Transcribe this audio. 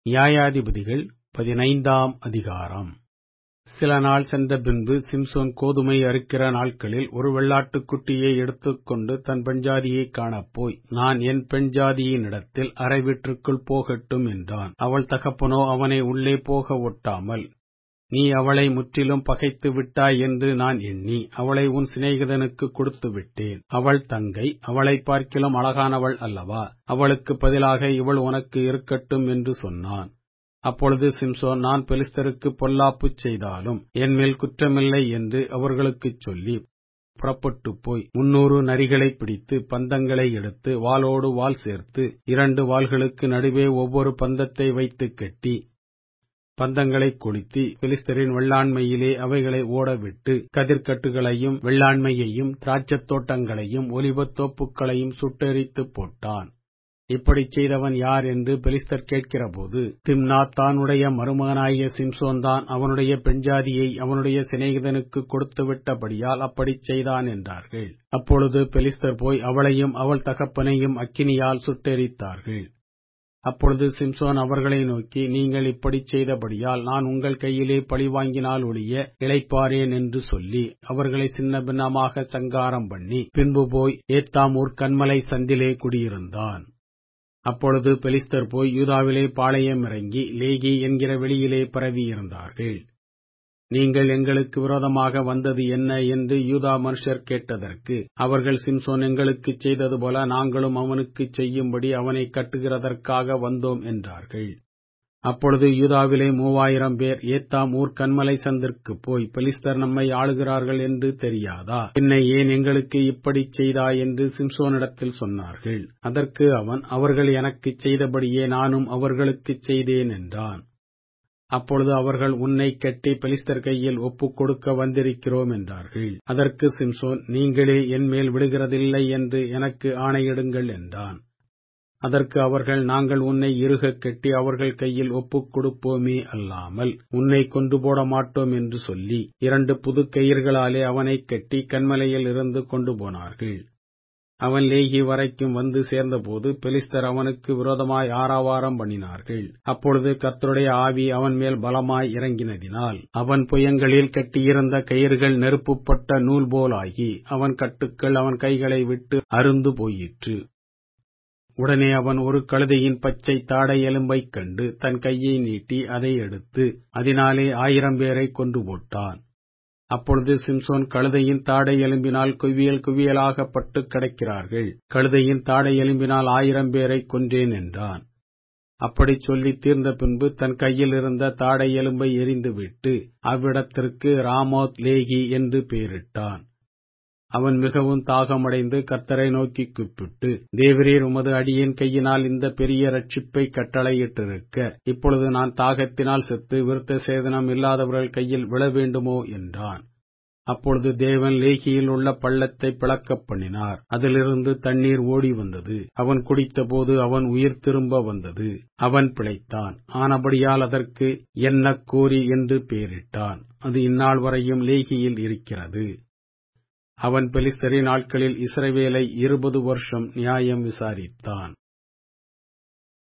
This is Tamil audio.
நியாயாதிபதிகள் பதினைந்தாம் அதிகாரம் சில நாள் சென்ற பின்பு சிம்சோன் கோதுமை அறுக்கிற நாட்களில் ஒரு வெள்ளாட்டுக்குட்டியை எடுத்துக்கொண்டு தன் பெண்ஜாதியைக் காணப்போய் நான் என் பெண்ஜாதியினிடத்தில் அறை வீட்டிற்குள் போகட்டும் என்றான் அவள் தகப்பனோ அவனை உள்ளே போக ஒட்டாமல் நீ அவளை முற்றிலும் பகைத்து விட்டாய் என்று நான் எண்ணி அவளை உன் சிநேகிதனுக்கு கொடுத்து விட்டேன் அவள் தங்கை அவளைப் பார்க்கிலும் அழகானவள் அல்லவா அவளுக்கு பதிலாக இவள் உனக்கு இருக்கட்டும் என்று சொன்னான் அப்பொழுது சிம்சோன் நான் பெலிஸ்தருக்கு பொல்லாப்புச் செய்தாலும் என்மேல் குற்றமில்லை என்று அவர்களுக்குச் சொல்லி புறப்பட்டுப் போய் முன்னூறு நரிகளைப் பிடித்து பந்தங்களை எடுத்து வாளோடு வாள் சேர்த்து இரண்டு வாள்களுக்கு நடுவே ஒவ்வொரு பந்தத்தை வைத்துக் கட்டி பந்தங்களைக் கொளுத்தி பெலிஸ்தரின் வெள்ளாண்மையிலே அவைகளை ஓடவிட்டு கதிர்க்கட்டுகளையும் வெள்ளாண்மையையும் திராட்சத் தோட்டங்களையும் ஒலிவத் தோப்புக்களையும் சுட்டெரித்துப் போட்டான் இப்படிச் செய்தவன் யார் என்று பெலிஸ்தர் கேட்கிறபோது திம்னாத் தானுடைய மருமகனாகிய சிம்சோன்தான் அவனுடைய பெண்ஜாதியை அவனுடைய சிநேகிதனுக்கு கொடுத்துவிட்டபடியால் அப்படிச் செய்தான் என்றார்கள் அப்பொழுது பெலிஸ்தர் போய் அவளையும் அவள் தகப்பனையும் அக்கினியால் சுட்டெரித்தார்கள் அப்பொழுது சிம்சோன் அவர்களை நோக்கி நீங்கள் இப்படிச் செய்தபடியால் நான் உங்கள் கையிலே பழிவாங்கினால் ஒழிய இளைப்பாரேன் என்று சொல்லி அவர்களை சின்ன பின்னமாக சங்காரம் பண்ணி பின்பு போய் ஏத்தாமூர் கண்மலை சந்திலே குடியிருந்தான் அப்பொழுது பெலிஸ்தர் போய் யூதாவிலே பாளையம் இறங்கி லேகி என்கிற வெளியிலே பரவியிருந்தார்கள் நீங்கள் எங்களுக்கு விரோதமாக வந்தது என்ன என்று யூதா மனுஷர் கேட்டதற்கு அவர்கள் சிம்சோன் எங்களுக்குச் செய்தது போல நாங்களும் அவனுக்குச் செய்யும்படி அவனை கட்டுகிறதற்காக வந்தோம் என்றார்கள் அப்பொழுது யூதாவிலே மூவாயிரம் பேர் ஏத்தாம் ஊர் கண்மலை சந்திற்குப் போய் பெலிஸ்தர் நம்மை ஆளுகிறார்கள் என்று தெரியாதா என்னை ஏன் எங்களுக்கு இப்படிச் செய்தாய் என்று சிம்சோனிடத்தில் சொன்னார்கள் அதற்கு அவன் அவர்கள் எனக்குச் செய்தபடியே நானும் அவர்களுக்குச் செய்தேன் என்றான் அப்பொழுது அவர்கள் உன்னை கட்டி பெலிஸ்தர் கையில் ஒப்புக் கொடுக்க வந்திருக்கிறோம் என்றார்கள் அதற்கு சிம்சோன் நீங்களே என்மேல் விடுகிறதில்லை என்று எனக்கு ஆணையிடுங்கள் என்றான் அதற்கு அவர்கள் நாங்கள் உன்னை இறுகக் கட்டி அவர்கள் கையில் ஒப்புக் கொடுப்போமே அல்லாமல் உன்னை கொண்டு போட மாட்டோம் என்று சொல்லி இரண்டு புது கயிர்களாலே அவனைக் கட்டி கண்மலையில் இருந்து கொண்டு போனார்கள் அவன் லேகி வரைக்கும் வந்து சேர்ந்தபோது பெலிஸ்தர் அவனுக்கு விரோதமாய் ஆறாவாரம் பண்ணினார்கள் அப்பொழுது கர்த்தருடைய ஆவி அவன் மேல் பலமாய் இறங்கினதினால் அவன் புயங்களில் கட்டியிருந்த கயிறுகள் நெருப்புப்பட்ட நூல் போலாகி அவன் கட்டுக்கள் அவன் கைகளை விட்டு அருந்து போயிற்று உடனே அவன் ஒரு கழுதையின் பச்சை தாடை எலும்பைக் கண்டு தன் கையை நீட்டி அதை எடுத்து அதனாலே ஆயிரம் பேரை கொண்டு போட்டான் அப்பொழுது சிம்சோன் கழுதையின் தாடை எலும்பினால் குவியல் குவியலாகப்பட்டு கிடக்கிறார்கள் கழுதையின் தாடை எலும்பினால் ஆயிரம் பேரை கொன்றேன் என்றான் அப்படிச் சொல்லி தீர்ந்த பின்பு தன் கையில் இருந்த தாடை எலும்பை எரிந்துவிட்டு அவ்விடத்திற்கு ராமோத் லேகி என்று பெயரிட்டான் அவன் மிகவும் தாகமடைந்து கர்த்தரை நோக்கி கூப்பிட்டு தேவரீர் உமது அடியின் கையினால் இந்த பெரிய ரட்சிப்பை கட்டளையிட்டிருக்க இப்பொழுது நான் தாகத்தினால் செத்து விருத்த சேதனம் இல்லாதவர்கள் கையில் விழ வேண்டுமோ என்றான் அப்பொழுது தேவன் லேகியில் உள்ள பள்ளத்தை பிளக்கப் பண்ணினார் அதிலிருந்து தண்ணீர் ஓடி வந்தது அவன் குடித்தபோது அவன் உயிர் திரும்ப வந்தது அவன் பிழைத்தான் ஆனபடியால் அதற்கு என்ன கோரி என்று பெயரிட்டான் அது இந்நாள் வரையும் லேகியில் இருக்கிறது அவன் பெலிஸ்தரின் நாட்களில் இஸ்ரவேலை இருபது வருஷம் நியாயம் விசாரித்தான்